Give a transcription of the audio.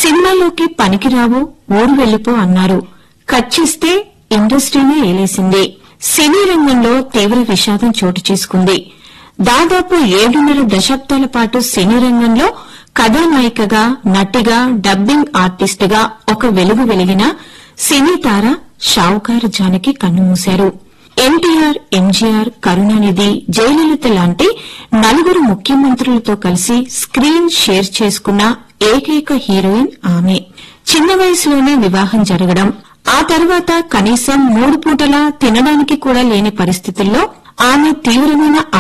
సినిమాలోకి పనికిరావు ఊరు వెళ్లిపో అన్నారు కచ్చిస్తే ఇండస్ట్రీనే ఏలేసింది సినీ రంగంలో తీవ్ర విషాదం చోటు చేసుకుంది దాదాపు ఏడున్నర దశాబ్దాల పాటు సినీ రంగంలో కథానాయికగా నటిగా డబ్బింగ్ ఆర్టిస్టుగా ఒక వెలుగు వెలిగిన సినీ తార షావుకారు జానకి కన్నుమూశారు ఎన్టీఆర్ ఎంజీఆర్ కరుణానిధి జయలలిత లాంటి నలుగురు ముఖ్యమంత్రులతో కలిసి స్క్రీన్ షేర్ చేసుకున్న ఏకైక హీరోయిన్ ఆమె చిన్న వయసులోనే వివాహం జరగడం ఆ తర్వాత కనీసం మూడు పూటలా తినడానికి కూడా లేని పరిస్థితుల్లో ఆమె తీవ్రమైన